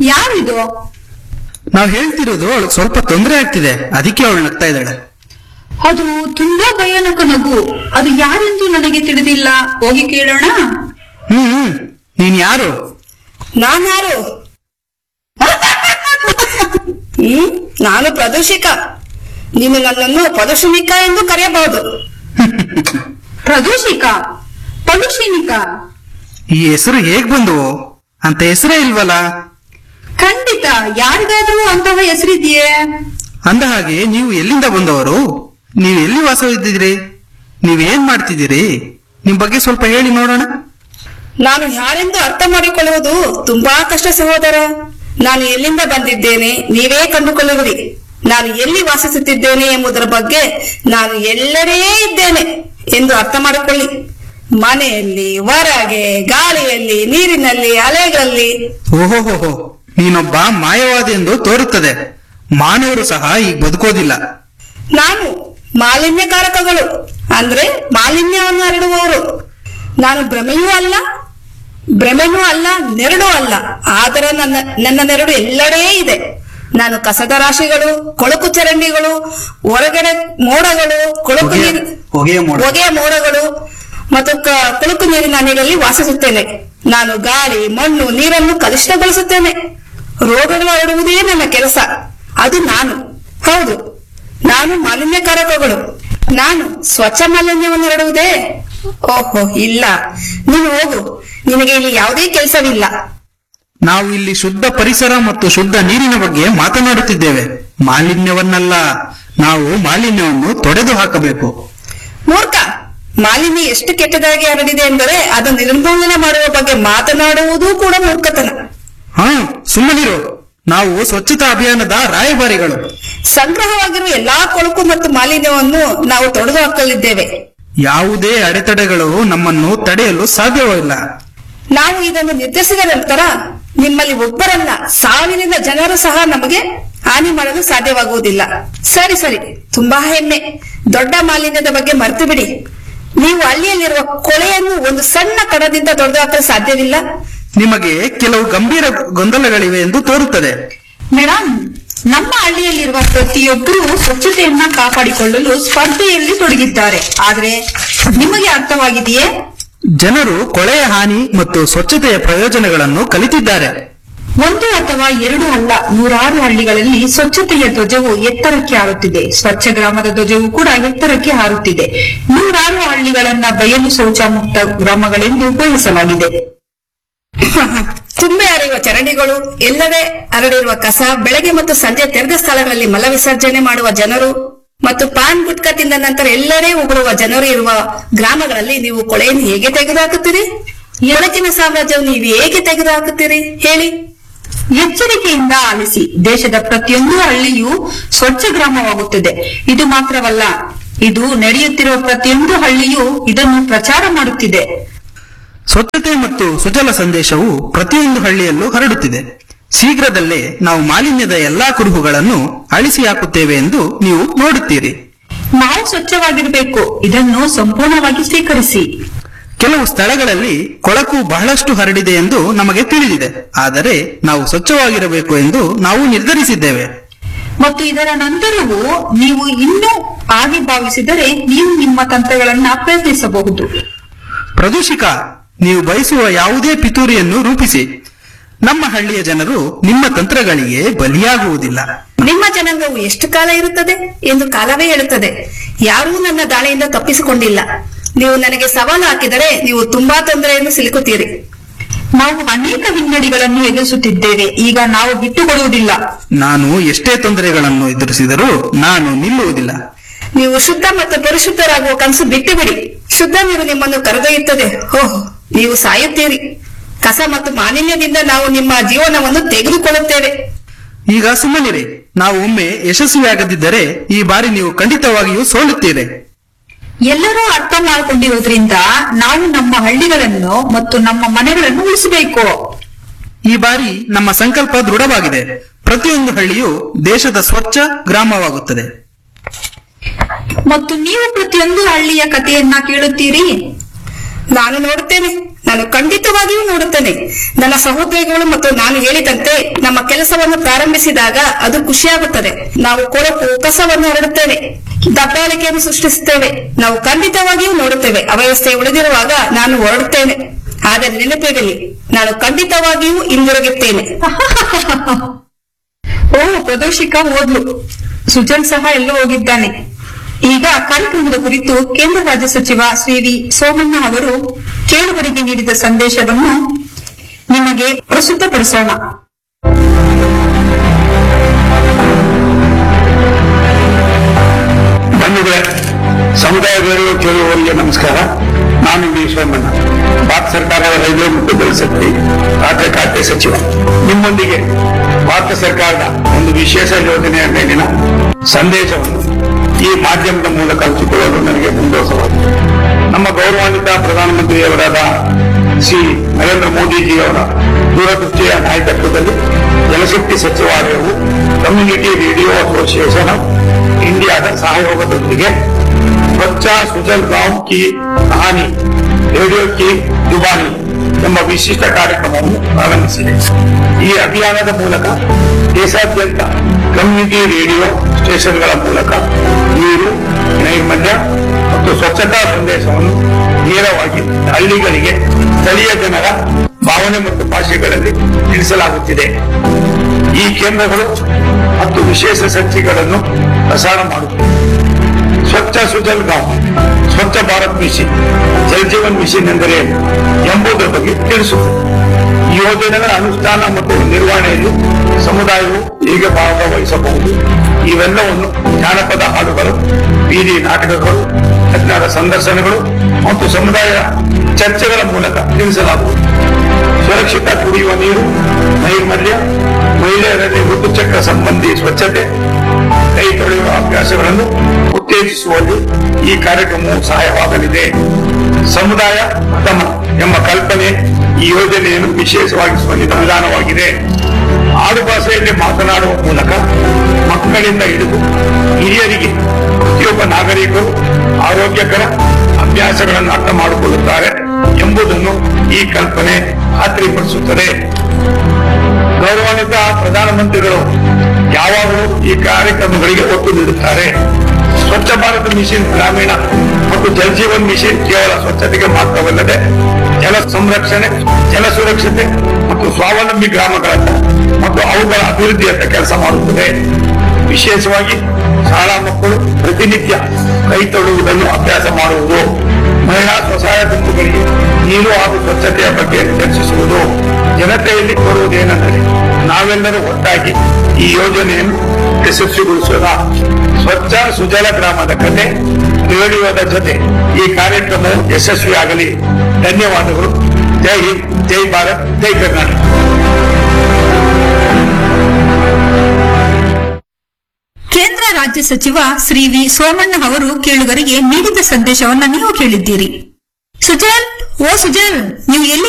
ಯಾರಿದು ನಾವ್ ಹೇಳ್ತಿರೋದು ಅವಳಿಗೆ ಸ್ವಲ್ಪ ತೊಂದರೆ ಆಗ್ತಿದೆ ಅದಕ್ಕೆ ಅವಳು ನಗ್ತಾ ಇದ್ದಾಳೆ ಅದು ತುಂಬಾ ಭಯಾನಕ ನಗು ಅದು ಯಾರೆಂದು ನನಗೆ ತಿಳಿದಿಲ್ಲ ಹೋಗಿ ಕೇಳೋಣ ಹ್ಮ್ ಹ್ಮ್ ನೀನ್ ಯಾರು ನಾನ್ಯಾರು ಹ್ಮ್ ನಾನು ಪ್ರದೂಷಿಕ ನೀನು ನನ್ನನ್ನು ಪ್ರದೂಷಣಿಕ ಎಂದು ಕರೆಯಬಹುದು ಪ್ರದೂಷಿಕ ಪಡುಷಿನಿಕ ಈ ಹೆಸರು ಹೇಗ್ ಬಂದವು ಅಂತ ಹೆಸರೇ ಇಲ್ವಲ್ಲ ಖಂಡಿತ ಯಾರಿಗಾದ್ರೂ ಅಂತಹ ಹೆಸರಿದೆಯೇ ಅಂದ ಹಾಗೆ ನೀವು ಎಲ್ಲಿಂದ ಬಂದವರು ನೀವು ಎಲ್ಲಿ ವಾಸವಿದ್ದಿದ್ರಿ ನೀವೇನ್ ಮಾಡ್ತಿದ್ದೀರಿ ನಿಮ್ ಬಗ್ಗೆ ಸ್ವಲ್ಪ ಹೇಳಿ ನೋಡೋಣ ನಾನು ಯಾರೆಂದು ಅರ್ಥ ಮಾಡಿಕೊಳ್ಳುವುದು ತುಂಬಾ ಕಷ್ಟ ಸಹೋದರ ನಾನು ಎಲ್ಲಿಂದ ಬಂದಿದ್ದೇನೆ ನೀವೇ ಕಂಡುಕೊಳ್ಳುವಿರಿ ನಾನು ಎಲ್ಲಿ ವಾಸಿಸುತ್ತಿದ್ದೇನೆ ಎಂಬುದರ ಬಗ್ಗೆ ನಾನು ಎಲ್ಲೆಡೆ ಇದ್ದೇನೆ ಎಂದು ಅರ್ಥ ಮಾಡಿಕೊಳ್ಳಿ ಮನೆಯಲ್ಲಿ ಹೊರಗೆ ಗಾಳಿಯಲ್ಲಿ ನೀರಿನಲ್ಲಿ ಅಲೆಗಳಲ್ಲಿ ಓಹೋಹೋಹೋ ನೀನೊಬ್ಬ ಮಾಯವಾದಿ ಎಂದು ತೋರುತ್ತದೆ ಮಾನವರು ಸಹ ಈಗ ಬದುಕೋದಿಲ್ಲ ನಾನು ಮಾಲಿನ್ಯಕಾರಕಗಳು ಅಂದ್ರೆ ಮಾಲಿನ್ಯವನ್ನು ಹರಡುವವರು ನಾನು ಭ್ರಮೆಯೂ ಅಲ್ಲ ಭ್ರಮೆನೂ ಅಲ್ಲ ನೆರಳು ಅಲ್ಲ ಆದರೆ ನನ್ನ ನನ್ನ ನೆರಳು ಎಲ್ಲೆಡೆ ಇದೆ ನಾನು ಕಸದ ರಾಶಿಗಳು ಕೊಳಕು ಚರಂಡಿಗಳು ಹೊರಗಡೆ ಮೋಡಗಳು ಕೊಳಕು ಹೊಗೆಯ- ನೀರು ಹೊಗೆಯ ಮೋಡ. ಹೊಗೆಯ ಮೋಡಗಳು ಮತ್ತು ಕ- ಕೊಳಕು ನೀರಿನ ಅಣೆಗಳಲ್ಲಿ ವಾಸಿಸುತ್ತೇನೆ ನಾನು ಗಾಳಿ ಮಣ್ಣು ನೀರನ್ನು ಕಲುಷಿತಗೊಳಿಸುತ್ತೇನೆ ರೋಗಗಳು ಹರಡುವುದೇ ನನ್ನ ಕೆಲಸ ಅದು ನಾನು ಹೌದು ನಾನು ಮಾಲಿನ್ಯಕಾರಕಗಳು ನಾನು ಸ್ವಚ್ಛ ಮಾಲಿನ್ಯವನ್ನು ಹರಡುವುದೇ ಓಹೋ ಇಲ್ಲ ನೀನು ಹೋಗು ನಿನಗೆ ಇಲ್ಲಿ ಯಾವುದೇ ಕೆಲಸವಿಲ್ಲ ನಾವು ಇಲ್ಲಿ ಶುದ್ಧ ಪರಿಸರ ಮತ್ತು ಶುದ್ಧ ನೀರಿನ ಬಗ್ಗೆ ಮಾತನಾಡುತ್ತಿದ್ದೇವೆ ಮಾಲಿನ್ಯವನ್ನಲ್ಲ ನಾವು ಮಾಲಿನ್ಯವನ್ನು ತೊಡೆದು ಹಾಕಬೇಕು ಮೂರ್ಖ ಮಾಲಿನ್ಯ ಎಷ್ಟು ಕೆಟ್ಟದಾಗಿ ಹರಡಿದೆ ಎಂದರೆ ಅದನ್ನು ನಿರ್ಮೂಲನೆ ಮಾಡುವ ಬಗ್ಗೆ ಮಾತನಾಡುವುದೂ ಕೂಡ ಮೂರ್ಖತನ ಹಾ ಸುಮ್ಮನಿರು ನಾವು ಸ್ವಚ್ಛತಾ ಅಭಿಯಾನದ ರಾಯಭಾರಿಗಳು ಸಂಗ್ರಹವಾಗಿರುವ ಎಲ್ಲಾ ಕೊಳಕು ಮತ್ತು ಮಾಲಿನ್ಯವನ್ನು ನಾವು ತೊಡೆದು ಹಾಕಲಿದ್ದೇವೆ ಯಾವುದೇ ಅಡೆತಡೆಗಳು ನಮ್ಮನ್ನು ತಡೆಯಲು ಸಾಧ್ಯವಿಲ್ಲ ನಾವು ಇದನ್ನು ನಿರ್ಧರಿಸಿದ ನಂತರ ನಿಮ್ಮಲ್ಲಿ ಒಬ್ಬರಲ್ಲ ಸಾವಿರದ ಜನರು ಸಹ ನಮಗೆ ಹಾನಿ ಮಾಡಲು ಸಾಧ್ಯವಾಗುವುದಿಲ್ಲ ಸರಿ ಸರಿ ತುಂಬಾ ಹೆಮ್ಮೆ ದೊಡ್ಡ ಮಾಲಿನ್ಯದ ಬಗ್ಗೆ ಮರೆತು ಬಿಡಿ ನೀವು ಹಳ್ಳಿಯಲ್ಲಿರುವ ಕೊಳೆಯನ್ನು ಒಂದು ಸಣ್ಣ ಕಣದಿಂದ ತೊಡೆದು ಹಾಕಲು ಸಾಧ್ಯವಿಲ್ಲ ನಿಮಗೆ ಕೆಲವು ಗಂಭೀರ ಗೊಂದಲಗಳಿವೆ ಎಂದು ತೋರುತ್ತದೆ ಮೇಡಮ್ ನಮ್ಮ ಹಳ್ಳಿಯಲ್ಲಿರುವ ಪ್ರತಿಯೊಬ್ಬರೂ ಸ್ವಚ್ಛತೆಯನ್ನ ಕಾಪಾಡಿಕೊಳ್ಳಲು ಸ್ಪರ್ಧೆಯಲ್ಲಿ ತೊಡಗಿದ್ದಾರೆ ಆದ್ರೆ ನಿಮಗೆ ಅರ್ಥವಾಗಿದೆಯೇ ಜನರು ಕೊಳೆಯ ಹಾನಿ ಮತ್ತು ಸ್ವಚ್ಛತೆಯ ಪ್ರಯೋಜನಗಳನ್ನು ಕಲಿತಿದ್ದಾರೆ ಒಂದು ಅಥವಾ ಎರಡು ಅಲ್ಲ ನೂರಾರು ಹಳ್ಳಿಗಳಲ್ಲಿ ಸ್ವಚ್ಛತೆಯ ಧ್ವಜವು ಎತ್ತರಕ್ಕೆ ಹಾರುತ್ತಿದೆ ಸ್ವಚ್ಛ ಗ್ರಾಮದ ಧ್ವಜವು ಕೂಡ ಎತ್ತರಕ್ಕೆ ಹಾರುತ್ತಿದೆ ನೂರಾರು ಹಳ್ಳಿಗಳನ್ನ ಬಯಲು ಶೌಚ ಮುಕ್ತ ಗ್ರಾಮಗಳೆಂದು ಬಯಸಲಾಗಿದೆ ತುಂಬೆ ಹರಿಯುವ ಚರಂಡಿಗಳು ಎಲ್ಲೆಡೆ ಹರಡಿರುವ ಕಸ ಬೆಳಗ್ಗೆ ಮತ್ತು ಸಂಜೆ ತೆರೆದ ಸ್ಥಳಗಳಲ್ಲಿ ಮಲ ವಿಸರ್ಜನೆ ಮಾಡುವ ಜನರು ಮತ್ತು ಪಾನ್ ಗುಟ್ಕ ತಿಂದ ನಂತರ ಎಲ್ಲೆಡೆ ಉಗುಳುವ ಜನರು ಇರುವ ಗ್ರಾಮಗಳಲ್ಲಿ ನೀವು ಕೊಳೆಯನ್ನು ಹೇಗೆ ತೆಗೆದುಹಾಕುತ್ತೀರಿ ಕೊಳಕಿನ ಸಾಮ್ರಾಜ್ಯವನ್ನು ನೀವು ಹೇಗೆ ತೆಗೆದುಹಾಕುತ್ತೀರಿ ಹೇಳಿ ಎಚ್ಚರಿಕೆಯಿಂದ ಆಲಿಸಿ ದೇಶದ ಪ್ರತಿಯೊಂದು ಹಳ್ಳಿಯೂ ಸ್ವಚ್ಛ ಗ್ರಾಮವಾಗುತ್ತದೆ ಇದು ಮಾತ್ರವಲ್ಲ ಇದು ನಡೆಯುತ್ತಿರುವ ಪ್ರತಿಯೊಂದು ಹಳ್ಳಿಯೂ ಇದನ್ನು ಪ್ರಚಾರ ಮಾಡುತ್ತಿದೆ ಸ್ವಚ್ಛತೆ ಮತ್ತು ಸುಜಲ ಸಂದೇಶವು ಪ್ರತಿಯೊಂದು ಹಳ್ಳಿಯಲ್ಲೂ ಹರಡುತ್ತಿದೆ ಶೀಘ್ರದಲ್ಲೇ ನಾವು ಮಾಲಿನ್ಯದ ಎಲ್ಲಾ ಕುರುಹುಗಳನ್ನು ಅಳಿಸಿ ಹಾಕುತ್ತೇವೆ ಎಂದು ನೀವು ನೋಡುತ್ತೀರಿ ನಾವು ಸ್ವಚ್ಛವಾಗಿರಬೇಕು ಇದನ್ನು ಸಂಪೂರ್ಣವಾಗಿ ಸ್ವೀಕರಿಸಿ ಕೆಲವು ಸ್ಥಳಗಳಲ್ಲಿ ಕೊಳಕು ಬಹಳಷ್ಟು ಹರಡಿದೆ ಎಂದು ನಮಗೆ ತಿಳಿದಿದೆ ಆದರೆ ನಾವು ಸ್ವಚ್ಛವಾಗಿರಬೇಕು ಎಂದು ನಾವು ನಿರ್ಧರಿಸಿದ್ದೇವೆ ಮತ್ತು ಇದರ ನಂತರವೂ ನೀವು ಇನ್ನೂ ಹಾಗೆ ಭಾವಿಸಿದರೆ ನೀವು ನಿಮ್ಮ ತಂತ್ರಗಳನ್ನ ಪ್ರಯತ್ನಿಸಬಹುದು ಪ್ರದೂಷಿಕ ನೀವು ಬಯಸುವ ಯಾವುದೇ ಪಿತೂರಿಯನ್ನು ರೂಪಿಸಿ ನಮ್ಮ ಹಳ್ಳಿಯ ಜನರು ನಿಮ್ಮ ತಂತ್ರಗಳಿಗೆ ಬಲಿಯಾಗುವುದಿಲ್ಲ ನಿಮ್ಮ ಜನಾಂಗವು ಎಷ್ಟು ಕಾಲ ಇರುತ್ತದೆ ಎಂದು ಕಾಲವೇ ಹೇಳುತ್ತದೆ ಯಾರೂ ನನ್ನ ದಾಳಿಯಿಂದ ತಪ್ಪಿಸಿಕೊಂಡಿಲ್ಲ ನೀವು ನನಗೆ ಸವಾಲು ಹಾಕಿದರೆ ನೀವು ತುಂಬಾ ತೊಂದರೆಯನ್ನು ಸಿಲುಕುತ್ತೀರಿ ನಾವು ಅನೇಕ ಹಿನ್ನಡಿಗಳನ್ನು ಎದುರಿಸುತ್ತಿದ್ದೇವೆ ಈಗ ನಾವು ಬಿಟ್ಟುಕೊಡುವುದಿಲ್ಲ ನಾನು ಎಷ್ಟೇ ತೊಂದರೆಗಳನ್ನು ಎದುರಿಸಿದರೂ ನಾನು ನಿಲ್ಲುವುದಿಲ್ಲ ನೀವು ಶುದ್ಧ ಮತ್ತು ಪರಿಶುದ್ಧರಾಗುವ ಕನಸು ಬಿಟ್ಟು ಬಿಡಿ ಶುದ್ಧ ನೀರು ನಿಮ್ಮನ್ನು ಕರೆದೊಯ್ಯುತ್ತದೆ ಓಹ್ ನೀವು ಸಾಯುತ್ತೀರಿ ಕಸ ಮತ್ತು ಮಾಲಿನ್ಯದಿಂದ ನಾವು ನಿಮ್ಮ ಜೀವನವನ್ನು ತೆಗೆದುಕೊಳ್ಳುತ್ತೇವೆ ಈಗ ಸುಮ್ಮನಿರಿ ನಾವು ಒಮ್ಮೆ ಯಶಸ್ವಿಯಾಗದಿದ್ದರೆ ಈ ಬಾರಿ ನೀವು ಖಂಡಿತವಾಗಿಯೂ ಸೋಲುತ್ತೀರಿ ಎಲ್ಲರೂ ಅರ್ಥ ಮಾಡಿಕೊಂಡಿರೋದ್ರಿಂದ ನಾವು ನಮ್ಮ ಹಳ್ಳಿಗಳನ್ನು ಮತ್ತು ನಮ್ಮ ಮನೆಗಳನ್ನು ಉಳಿಸಬೇಕು ಈ ಬಾರಿ ನಮ್ಮ ಸಂಕಲ್ಪ ದೃಢವಾಗಿದೆ ಪ್ರತಿಯೊಂದು ಹಳ್ಳಿಯು ದೇಶದ ಸ್ವಚ್ಛ ಗ್ರಾಮವಾಗುತ್ತದೆ ಮತ್ತು ನೀವು ಪ್ರತಿಯೊಂದು ಹಳ್ಳಿಯ ಕಥೆಯನ್ನ ಕೇಳುತ್ತೀರಿ ನಾನು ನೋಡುತ್ತೇನೆ ನಾನು ಖಂಡಿತವಾಗಿಯೂ ನೋಡುತ್ತೇನೆ ನನ್ನ ಸಹೋದ್ಯೋಗಿಗಳು ಮತ್ತು ನಾನು ಹೇಳಿದಂತೆ ನಮ್ಮ ಕೆಲಸವನ್ನು ಪ್ರಾರಂಭಿಸಿದಾಗ ಅದು ಖುಷಿಯಾಗುತ್ತದೆ ನಾವು ಕೊಳಕು ಕಸವನ್ನು ಹರಡುತ್ತೇವೆ ದಬ್ಬಾಳಿಕೆಯನ್ನು ಸೃಷ್ಟಿಸುತ್ತೇವೆ ನಾವು ಖಂಡಿತವಾಗಿಯೂ ನೋಡುತ್ತೇವೆ ಅವ್ಯವಸ್ಥೆ ಉಳಿದಿರುವಾಗ ನಾನು ಹೊರಡುತ್ತೇನೆ ಆದರೆ ನೆನಪಿರಲಿ ನಾನು ಖಂಡಿತವಾಗಿಯೂ ಹಿಂದಿರುಗುತ್ತೇನೆ ಓ ಪ್ರದೋಷಿಕ ಓದ್ಲು ಸುಜನ್ ಸಹ ಎಲ್ಲೋ ಹೋಗಿದ್ದಾನೆ ಈಗ ಕಾರ್ಯಕ್ರಮದ ಕುರಿತು ಕೇಂದ್ರ ರಾಜ್ಯ ಸಚಿವ ಶ್ರೀ ವಿ ಸೋಮಣ್ಣ ಅವರು ಕೇಳುಗರಿಗೆ ನೀಡಿದ ಸಂದೇಶವನ್ನು ನಿಮಗೆ ಪ್ರಸ್ತುತಪಡಿಸೋಣ ಬಂಧುಗಳೇ ಸಮುದಾಯದವರು ಕೇಳುವವರಿಗೆ ನಮಸ್ಕಾರ ನಾನು ವಿ ಸೋಮಣ್ಣ ಭಾರತ ಸರ್ಕಾರದ ರೈಲ್ವೆ ಮತ್ತು ಜಲಶಕ್ತಿ ರಾಜ್ಯ ಖಾತೆ ಸಚಿವ ನಿಮ್ಮೊಂದಿಗೆ ಭಾರತ ಸರ್ಕಾರದ ಒಂದು ವಿಶೇಷ ಯೋಜನೆಯ ಮೇಲಿನ ಸಂದೇಶವನ್ನು ಈ ಮಾಧ್ಯಮದ ಮೂಲಕ ಹಂಚಿಕೊಳ್ಳಲು ನನಗೆ ಮುಂದೋಸವಾಗಿದೆ ನಮ್ಮ ಗೌರವಾನ್ವಿತ ಪ್ರಧಾನಮಂತ್ರಿಯವರಾದ ಶ್ರೀ ನರೇಂದ್ರ ಮೋದಿಜಿಯವರ ದೂರದೃಷ್ಟಿಯ ನಾಯಕತ್ವದಲ್ಲಿ ಜಲಶಕ್ತಿ ಸಚಿವಾಲಯವು ಕಮ್ಯುನಿಟಿ ರೇಡಿಯೋ ಅಸೋಸಿಯೇಷನ್ ಆಫ್ ಇಂಡಿಯಾದ ಸಹಯೋಗದೊಂದಿಗೆ ಸ್ವಚ್ಛ ಸುಜಲ್ ಗಾಂವ್ ಕಿ ಕಹಾನಿ ರೇಡಿಯೋ ಕಿ ಜುಬಾನಿ ಎಂಬ ವಿಶಿಷ್ಟ ಕಾರ್ಯಕ್ರಮವನ್ನು ಪ್ರಾರಂಭಿಸಿದೆ ಈ ಅಭಿಯಾನದ ಮೂಲಕ ದೇಶಾದ್ಯಂತ ಕಮ್ಯುನಿಟಿ ರೇಡಿಯೋ ಸ್ಟೇಷನ್ಗಳ ಮೂಲಕ ನೀರು ನೈರ್ಮಲ್ಯ ಮತ್ತು ಸ್ವಚ್ಛತಾ ಸಂದೇಶವನ್ನು ನೇರವಾಗಿ ಹಳ್ಳಿಗಳಿಗೆ ಸ್ಥಳೀಯ ಜನರ ಭಾವನೆ ಮತ್ತು ಭಾಷೆಗಳಲ್ಲಿ ತಿಳಿಸಲಾಗುತ್ತಿದೆ ಈ ಕೇಂದ್ರಗಳು ಮತ್ತು ವಿಶೇಷ ಸಂಚಿಕೆಗಳನ್ನು ಪ್ರಸಾರ ಮಾಡುತ್ತವೆ ಸ್ವಚ್ಛ ಸುಜಲ್ ಗಾಂವ್ ಸ್ವಚ್ಛ ಭಾರತ್ ಮಿಷನ್ ಜಲ್ ಜೀವನ್ ಮಿಷನ್ ಎಂದರೆ ಏನು ಎಂಬುದರ ಬಗ್ಗೆ ತಿಳಿಸುತ್ತದೆ ಈ ಯೋಜನೆಗಳ ಅನುಷ್ಠಾನ ಮತ್ತು ನಿರ್ವಹಣೆಯಲ್ಲಿ ಸಮುದಾಯವು ಹೇಗೆ ಭಾಗವಹಿಸಬಹುದು ಇವೆಲ್ಲವನ್ನು ಜಾನಪದ ಹಾಡುಗಳು ಬೀದಿ ನಾಟಕಗಳು ತಜ್ಞರ ಸಂದರ್ಶನಗಳು ಮತ್ತು ಸಮುದಾಯ ಚರ್ಚೆಗಳ ಮೂಲಕ ತಿಳಿಸಲಾಗುವುದು ಸುರಕ್ಷಿತ ಕುಡಿಯುವ ನೀರು ನೈರ್ಮಲ್ಯ ಮಹಿಳೆಯರಲ್ಲಿ ಋತುಚಕ್ರ ಸಂಬಂಧಿ ಸ್ವಚ್ಛತೆ ಕೈ ತೊಳೆಯುವ ಅಭ್ಯಾಸಗಳನ್ನು ಉತ್ತೇಜಿಸುವಲ್ಲಿ ಈ ಕಾರ್ಯಕ್ರಮವು ಸಹಾಯವಾಗಲಿದೆ ಸಮುದಾಯ ಉತ್ತಮ ಎಂಬ ಕಲ್ಪನೆ ಈ ಯೋಜನೆಯನ್ನು ವಿಶೇಷವಾಗಿಸುವ ವಿಧಾನವಾಗಿದೆ ಆಡು ಭಾಷೆಯಲ್ಲಿ ಮಾತನಾಡುವ ಮೂಲಕ ಮಕ್ಕಳಿಂದ ಹಿಡಿದು ಹಿರಿಯರಿಗೆ ಪ್ರತಿಯೊಬ್ಬ ನಾಗರಿಕರು ಆರೋಗ್ಯಕರ ಅಭ್ಯಾಸಗಳನ್ನು ಅರ್ಥ ಮಾಡಿಕೊಳ್ಳುತ್ತಾರೆ ಎಂಬುದನ್ನು ಈ ಕಲ್ಪನೆ ಖಾತ್ರಿಪಡಿಸುತ್ತದೆ ಗೌರವಾನ್ವಿತ ಪ್ರಧಾನಮಂತ್ರಿಗಳು ಯಾವಾಗಲೂ ಈ ಕಾರ್ಯಕ್ರಮಗಳಿಗೆ ಒತ್ತು ನೀಡುತ್ತಾರೆ ಸ್ವಚ್ಛ ಭಾರತ ಮಿಷನ್ ಗ್ರಾಮೀಣ ಮತ್ತು ಜಲ್ ಜೀವನ್ ಮಿಷನ್ ಕೇವಲ ಸ್ವಚ್ಛತೆಗೆ ಮಾತ್ರವಲ್ಲದೆ ಜಲ ಸಂರಕ್ಷಣೆ ಜಲ ಸುರಕ್ಷತೆ ಮತ್ತು ಸ್ವಾವಲಂಬಿ ಗ್ರಾಮಗಳತ್ತ ಮತ್ತು ಅವುಗಳ ಅಭಿವೃದ್ಧಿಯತ್ತ ಕೆಲಸ ಮಾಡುತ್ತದೆ ವಿಶೇಷವಾಗಿ ಶಾಲಾ ಮಕ್ಕಳು ಪ್ರತಿನಿತ್ಯ ಕೈ ತೊಡುವುದನ್ನು ಅಭ್ಯಾಸ ಮಾಡುವುದು ಮಹಿಳಾ ಸ್ವಸಹಾಯ ಗುಂಪುಗಳಿಗೆ ನೀರು ಹಾಗೂ ಸ್ವಚ್ಛತೆಯ ಬಗ್ಗೆ ಚರ್ಚಿಸುವುದು ಜನತೆಯಲ್ಲಿ ಕೋರುವುದೇನೆಂದರೆ ನಾವೆಲ್ಲರೂ ಒಟ್ಟಾಗಿ ಈ ಯೋಜನೆಯನ್ನು ಯಶಸ್ವಿಗೊಳಿಸೋಣ ಸ್ವಚ್ಛ ಸುಜಲ ಗ್ರಾಮದ ಕತೆ ರೇಡಿಯೋದ ಜೊತೆ ಈ ಕಾರ್ಯಕ್ರಮವು ಯಶಸ್ವಿಯಾಗಲಿ ಧನ್ಯವಾದಗಳು ಜೈ ಹಿಂದ್ ಜೈ ಭಾರತ್ ಜೈ ಕರ್ನಾಟಕ ಕೇಂದ್ರ ರಾಜ್ಯ ಸಚಿವ ಶ್ರೀ ವಿ ಸೋಮಣ್ಣ ಅವರು ಕೇಳುಗರಿಗೆ ನೀಡಿದ ಸಂದೇಶವನ್ನ ನೀವು ಕೇಳಿದ್ದೀರಿ ಸುಜಲ್ ಓ ಸುಜಲ್ ನೀವು ಎಲ್ಲಿ